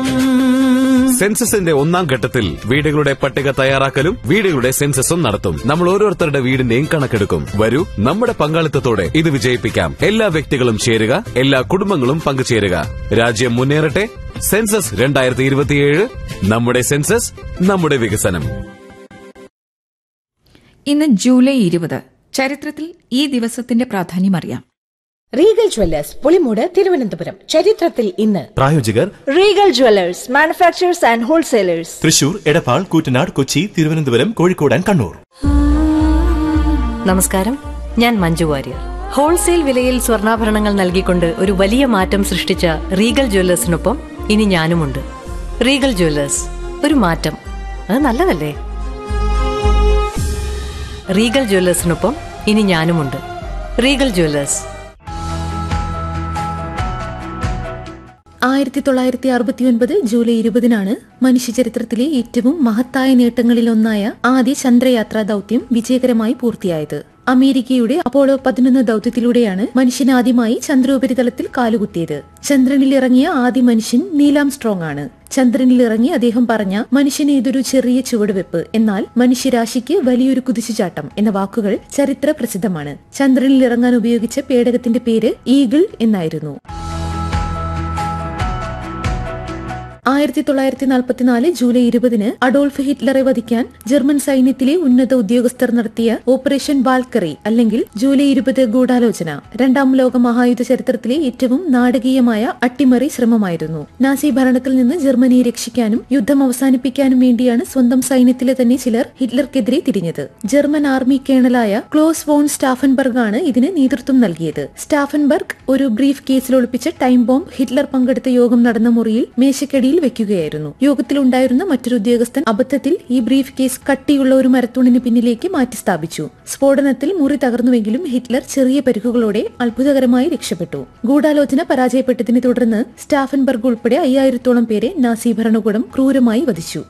സെൻസസിന്റെ ഒന്നാം ഘട്ടത്തിൽ വീടുകളുടെ പട്ടിക തയ്യാറാക്കലും വീടുകളുടെ സെൻസസും നടത്തും നമ്മൾ ഓരോരുത്തരുടെ വീടിന്റെയും കണക്കെടുക്കും വരൂ നമ്മുടെ പങ്കാളിത്തത്തോടെ ഇത് വിജയിപ്പിക്കാം എല്ലാ വ്യക്തികളും ചേരുക എല്ലാ കുടുംബങ്ങളും പങ്കുചേരുക രാജ്യം മുന്നേറട്ടെ സെൻസസ് രണ്ടായിരത്തി ഇരുപത്തിയേഴ് നമ്മുടെ സെൻസസ് നമ്മുടെ വികസനം ഇന്ന് ജൂലൈ ഇരുപത് ചരിത്രത്തിൽ ഈ ദിവസത്തിന്റെ പ്രാധാന്യം അറിയാം റീഗൽ ജ്വല്ലേഴ്സ് പുളിമൂട് തിരുവനന്തപുരം ചരിത്രത്തിൽ ഇന്ന് പ്രായോജകർ Regal jewellers manufacturers and wholesalers Thrissur Edappal Koottanad Kochi Thiruvananthapuram Kozhikode and Kannur നമസ്കാരം ഞാൻ മഞ്ജു വാര്യർ ഹോൾസെയിൽ വിലയിൽ സ്വർണ്ണാഭരണങ്ങൾ നൽകിക്കൊണ്ട് ഒരു വലിയ മാറ്റം സൃഷ്ടിച്ച റീഗൽ ജ്വല്ലേഴ്സിനൊപ്പം ഇനി ഞാനുമുണ്ട് റീഗൽ ജ്വല്ലേഴ്സ് ഒരു മാറ്റം അത് നല്ലതല്ലേ റീഗൽ ജ്വല്ലേഴ്സിനൊപ്പം ഇനി ഞാനുമുണ്ട് റീഗൽ ജ്വല്ലേഴ്സ് ആയിരത്തി തൊള്ളായിരത്തി അറുപത്തിയൊൻപത് ജൂലൈ ഇരുപതിനാണ് മനുഷ്യചരിത്രത്തിലെ ഏറ്റവും മഹത്തായ നേട്ടങ്ങളിലൊന്നായ ആദ്യ ചന്ദ്രയാത്രാ ദൌത്യം വിജയകരമായി പൂർത്തിയായത് അമേരിക്കയുടെ അപ്പോളോ പതിനൊന്ന് ദൌത്യത്തിലൂടെയാണ് മനുഷ്യൻ ആദ്യമായി ചന്ദ്രോപരിതലത്തിൽ കാലുകുത്തിയത് ചന്ദ്രനിൽ ഇറങ്ങിയ ആദ്യ മനുഷ്യൻ നീലാം സ്ട്രോങ് ആണ് ചന്ദ്രനിൽ ഇറങ്ങി അദ്ദേഹം പറഞ്ഞ മനുഷ്യന് ഇതൊരു ചെറിയ ചുവടുവെപ്പ് എന്നാൽ മനുഷ്യരാശിക്ക് വലിയൊരു കുതിച്ചുചാട്ടം എന്ന വാക്കുകൾ ചരിത്ര പ്രസിദ്ധമാണ് ചന്ദ്രനിൽ ഇറങ്ങാൻ ഉപയോഗിച്ച പേടകത്തിന്റെ പേര് ഈഗിൾ എന്നായിരുന്നു ആയിരത്തി തൊള്ളായിരത്തി നാൽപ്പത്തിനാല് ജൂലൈ ഇരുപതിന് അഡോൾഫ് ഹിറ്റ്ലറെ വധിക്കാൻ ജർമ്മൻ സൈന്യത്തിലെ ഉന്നത ഉദ്യോഗസ്ഥർ നടത്തിയ ഓപ്പറേഷൻ ബാൽക്കറി അല്ലെങ്കിൽ ജൂലൈ ഇരുപത് ഗൂഢാലോചന രണ്ടാം ലോക മഹായുദ്ധ ചരിത്രത്തിലെ ഏറ്റവും നാടകീയമായ അട്ടിമറി ശ്രമമായിരുന്നു നാസി ഭരണത്തിൽ നിന്ന് ജർമ്മനിയെ രക്ഷിക്കാനും യുദ്ധം അവസാനിപ്പിക്കാനും വേണ്ടിയാണ് സ്വന്തം സൈന്യത്തിലെ തന്നെ ചിലർ ഹിറ്റ്ലർക്കെതിരെ തിരിഞ്ഞത് ജർമ്മൻ ആർമി കേണലായ ക്ലോസ് വോൺ സ്റ്റാഫൻബർഗ് ആണ് ഇതിന് നേതൃത്വം നൽകിയത് സ്റ്റാഫൻബർഗ് ഒരു ബ്രീഫ് കേസിൽ ഒളിപ്പിച്ച ടൈം ബോംബ് ഹിറ്റ്ലർ പങ്കെടുത്ത യോഗം നടന്ന മുറിയിൽ മേശക്കടിയിൽ വെക്കുകയായിരുന്നു യോഗത്തിലുണ്ടായിരുന്ന മറ്റൊരു ഉദ്യോഗസ്ഥൻ അബദ്ധത്തിൽ ഈ ബ്രീഫ് കേസ് കട്ടിയുള്ള ഒരു മരത്തൂണിന് പിന്നിലേക്ക് മാറ്റി സ്ഥാപിച്ചു സ്ഫോടനത്തിൽ മുറി തകർന്നുവെങ്കിലും ഹിറ്റ്ലർ ചെറിയ പരിക്കുകളോടെ അത്ഭുതകരമായി രക്ഷപ്പെട്ടു ഗൂഢാലോചന പരാജയപ്പെട്ടതിനെ തുടർന്ന് സ്റ്റാഫൻബർഗ് ഉൾപ്പെടെ അയ്യായിരത്തോളം പേരെ നാസി ഭരണകൂടം ക്രൂരമായി വധിച്ചു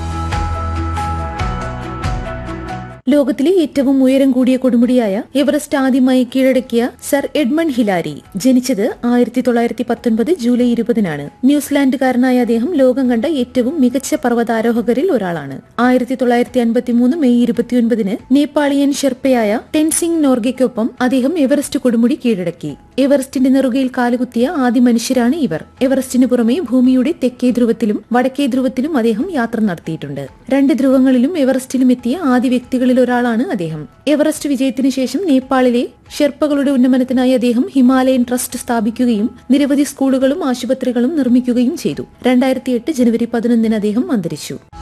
ലോകത്തിലെ ഏറ്റവും ഉയരം കൂടിയ കൊടുമുടിയായ എവറസ്റ്റ് ആദ്യമായി കീഴടക്കിയ സർ എഡ്മണ്ട് ഹിലാരി ജനിച്ചത് ആയിരത്തി തൊള്ളായിരത്തി പത്തൊൻപത് ജൂലൈ ഇരുപതിനാണ് ന്യൂസിലാൻഡുകാരനായ അദ്ദേഹം ലോകം കണ്ട ഏറ്റവും മികച്ച പർവ്വതാരോഹകരിൽ ഒരാളാണ് ആയിരത്തി തൊള്ളായിരത്തി അൻപത്തി മൂന്ന് മെയ് ഇരുപത്തിയൊൻപതിന് നേപ്പാളിയൻ ഷെർപ്പയായ ടെൻസിംഗ് നോർഗയ്ക്കൊപ്പം അദ്ദേഹം എവറസ്റ്റ് കൊടുമുടി കീഴടക്കി എവറസ്റ്റിന്റെ നെറുകയിൽ കാലുകുത്തിയ ആദ്യ മനുഷ്യരാണ് ഇവർ എവറസ്റ്റിന് പുറമെ ഭൂമിയുടെ തെക്കേ ധ്രുവത്തിലും വടക്കേ ധ്രുവത്തിലും അദ്ദേഹം യാത്ര നടത്തിയിട്ടുണ്ട് രണ്ട് ധ്രുവങ്ങളിലും എവറസ്റ്റിലും എത്തിയ ആദ്യ വ്യക്തികളിൽ ഒരാളാണ് അദ്ദേഹം എവറസ്റ്റ് വിജയത്തിനു ശേഷം നേപ്പാളിലെ ഷെർപ്പകളുടെ ഉന്നമനത്തിനായി അദ്ദേഹം ഹിമാലയൻ ട്രസ്റ്റ് സ്ഥാപിക്കുകയും നിരവധി സ്കൂളുകളും ആശുപത്രികളും നിർമ്മിക്കുകയും ചെയ്തു രണ്ടായിരത്തി എട്ട് ജനുവരി പതിനൊന്നിന് അദ്ദേഹം അന്തരിച്ചു